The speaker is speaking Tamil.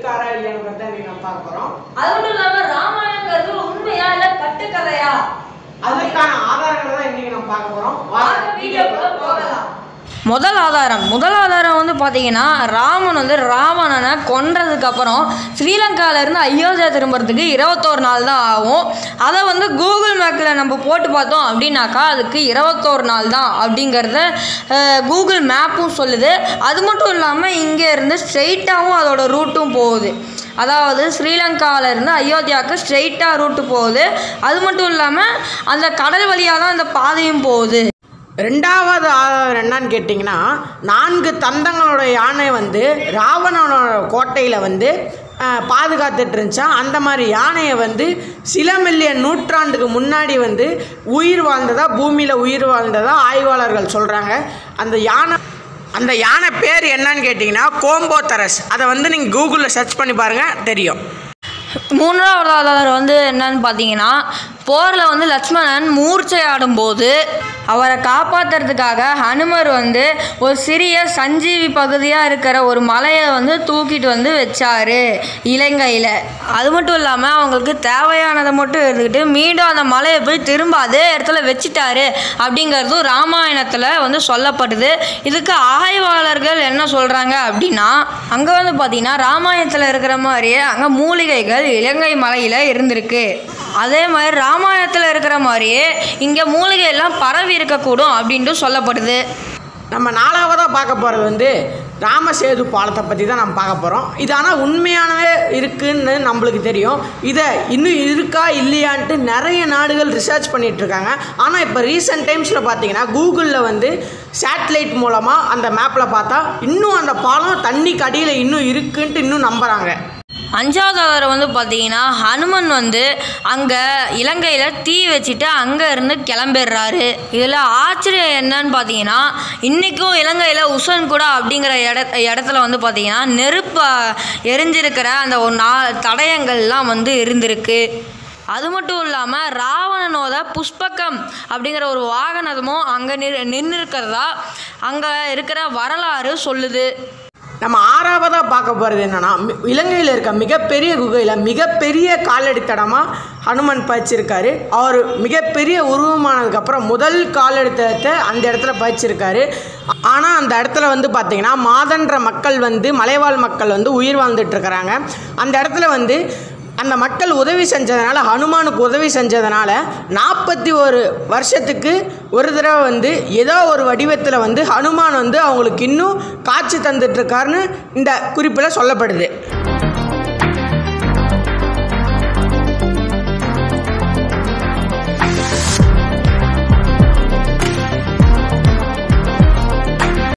இருக்காரா இல்லையான்னு பத்தி தான் நம்ம பார்க்க போறோம் அது மட்டும் இல்லாம ராமாயணங்கிறது உண்மையா இல்ல கட்டுக்கதையா அதுக்கான ஆதாரங்களை தான் இன்னைக்கு நம்ம பார்க்க போறோம் வாங்க வீடியோக்குள்ள போகலாம் முதல் ஆதாரம் முதல் ஆதாரம் வந்து பார்த்தீங்கன்னா ராமன் வந்து ராவணனை கொன்றதுக்கு அப்புறம் ஸ்ரீலங்காவிலேருந்து அயோத்தியா திரும்புறதுக்கு இருபத்தோரு நாள் தான் ஆகும் அதை வந்து கூகுள் மேப்பில் நம்ம போட்டு பார்த்தோம் அப்படின்னாக்கா அதுக்கு இருபத்தோரு நாள் தான் அப்படிங்கிறத அஹ், கூகுள் மேப்பும் சொல்லுது அது மட்டும் இல்லாமல் இங்கே இருந்து ஸ்ட்ரெயிட்டாகவும் அதோட ரூட்டும் போகுது அதாவது ஸ்ரீலங்காவிலேருந்து அயோத்தியாவுக்கு ஸ்ட்ரெயிட்டாக ரூட்டு போகுது அது மட்டும் இல்லாமல் அந்த கடல் வழியாக தான் அந்த பாதையும் போகுது ரெண்டாவது ஆதாரம் என்னன்னு கேட்டிங்கன்னா நான்கு தந்தங்களோட யானை வந்து ராவணனோட கோட்டையில் வந்து அஹ், பாதுகாத்துட்டு இருந்துச்சான் அந்த மாதிரி யானையை வந்து சில மில்லியன் நூற்றாண்டுக்கு முன்னாடி வந்து உயிர் வாழ்ந்ததா பூமியில் உயிர் வாழ்ந்ததா ஆய்வாளர்கள் சொல்கிறாங்க அந்த யானை அந்த யானை பேர் என்னன்னு கேட்டிங்கன்னா கோம்போதரஸ் அதை வந்து நீங்கள் கூகுளில் சர்ச் பண்ணி பாருங்கள் தெரியும் மூன்றாவது ஆதாரம் வந்து என்னன்னு பார்த்தீங்கன்னா போரில் வந்து லட்சுமணன் மூர்ச்சை ஆடும்போது அவரை காப்பாற்றுறதுக்காக ஹனுமர் வந்து ஒரு சிறிய சஞ்சீவி பகுதியாக இருக்கிற ஒரு மலையை வந்து தூக்கிட்டு வந்து வச்சாரு இலங்கையில் அது மட்டும் இல்லாமல் அவங்களுக்கு தேவையானதை மட்டும் எடுத்துக்கிட்டு மீண்டும் அந்த மலையை போய் திரும்ப அதே இடத்துல வச்சுட்டாரு அப்படிங்கிறதும் ராமாயணத்தில் வந்து சொல்லப்படுது இதுக்கு ஆய்வாளர்கள் என்ன சொல்கிறாங்க அப்படின்னா அங்கே வந்து பார்த்தீங்கன்னா ராமாயணத்தில் இருக்கிற மாதிரியே அங்கே மூலிகைகள் இலங்கை மலையில் இருந்திருக்கு அதே மாதிரி ராமாயணத்தில் இருக்கிற மாதிரியே இங்கே மூலிகை எல்லாம் பரவி இருக்கக்கூடும் அப்படின்ட்டு சொல்லப்படுது நம்ம நாலாவதாக பார்க்க போகிறது வந்து ராமசேது பாலத்தை பற்றி தான் நம்ம பார்க்க போகிறோம் இது ஆனால் உண்மையானவே இருக்குன்னு நம்மளுக்கு தெரியும் இதை இன்னும் இருக்கா இல்லையான்ட்டு நிறைய நாடுகள் ரிசர்ச் பண்ணிட்டு இருக்காங்க ஆனால் இப்போ ரீசெண்ட் டைம்ஸில் பார்த்தீங்கன்னா கூகுளில் வந்து சேட்டலைட் மூலமாக அந்த மேப்பில் பார்த்தா இன்னும் அந்த பாலம் தண்ணிக்கு அடியில் இன்னும் இருக்குன்ட்டு இன்னும் நம்புகிறாங்க அஞ்சாவது ஆதாரம் வந்து பார்த்தீங்கன்னா ஹனுமன் வந்து அங்கே இலங்கையில் தீ வச்சுட்டு அங்கே இருந்து கிளம்பிடுறாரு இதில் ஆச்சரியம் என்னன்னு பார்த்தீங்கன்னா இன்றைக்கும் இலங்கையில் உசன் கூட அப்படிங்கிற இட இடத்துல வந்து பார்த்தீங்கன்னா நெருப்பு எரிஞ்சிருக்கிற அந்த ஒரு நா தடயங்கள்லாம் வந்து இருந்திருக்கு அது மட்டும் இல்லாமல் ராவணனோட புஷ்பகம் அப்படிங்கிற ஒரு வாகனமும் அங்கே நின்று நின்று இருக்கிறதா அங்கே இருக்கிற வரலாறு சொல்லுது நம்ம ஆறாவதாக பார்க்க போகிறது என்னன்னா மி- இலங்கையில் இருக்க மிகப்பெரிய குகையில் மிகப்பெரிய காலடி தடமாக ஹனுமன் பதிச்சிருக்காரு அவர் மிகப்பெரிய உருவமானதுக்கப்புறம் முதல் காலடி தடத்தை அந்த இடத்துல பதிச்சிருக்காரு ஆனால் அந்த இடத்துல வந்து பார்த்திங்கன்னா மாதன்ற மக்கள் வந்து மலைவாழ் மக்கள் வந்து உயிர் வாழ்ந்துட்டு இருக்கிறாங்க அந்த இடத்துல வந்து அந்த மக்கள் உதவி செஞ்சதுனால ஹனுமானுக்கு உதவி செஞ்சதுனால நாற்பத்தி ஒரு வருஷத்துக்கு ஒரு தடவை வந்து ஏதோ ஒரு வடிவத்தில் வந்து ஹனுமான் வந்து அவங்களுக்கு இன்னும் காட்சி தந்துட்டுருக்காருன்னு இந்த குறிப்பில் சொல்லப்படுது